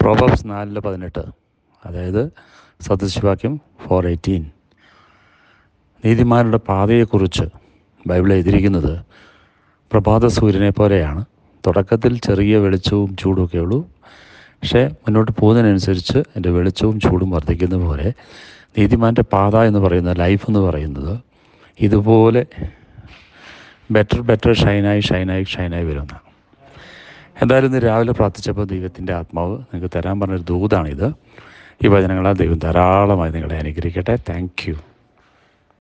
പ്രോബബ്സ് നാലില് പതിനെട്ട് അതായത് സദൃശവാക്യം ഫോർ എയ്റ്റീൻ നീതിമാരുടെ പാതയെക്കുറിച്ച് ബൈബിൾ എഴുതിയിരിക്കുന്നത് പ്രഭാത സൂര്യനെ പോലെയാണ് തുടക്കത്തിൽ ചെറിയ വെളിച്ചവും ചൂടുമൊക്കെ ഉള്ളൂ പക്ഷേ മുന്നോട്ട് പോകുന്നതിനനുസരിച്ച് എൻ്റെ വെളിച്ചവും ചൂടും വർദ്ധിക്കുന്ന പോലെ നീതിമാൻ്റെ പാത എന്ന് പറയുന്ന ലൈഫ് എന്ന് പറയുന്നത് ഇതുപോലെ ബെറ്റർ ബെറ്റർ ഷൈനായി ഷൈനായി ഷൈനായി വരുമെന്നാണ് എന്തായാലും ഇന്ന് രാവിലെ പ്രാർത്ഥിച്ചപ്പോൾ ദൈവത്തിൻ്റെ ആത്മാവ് നിങ്ങൾക്ക് തരാൻ പറഞ്ഞൊരു ദൂതാണിത് ഈ വചനങ്ങളാൽ ദൈവം ധാരാളമായി നിങ്ങളെ അനുഗ്രഹിക്കട്ടെ താങ്ക് യു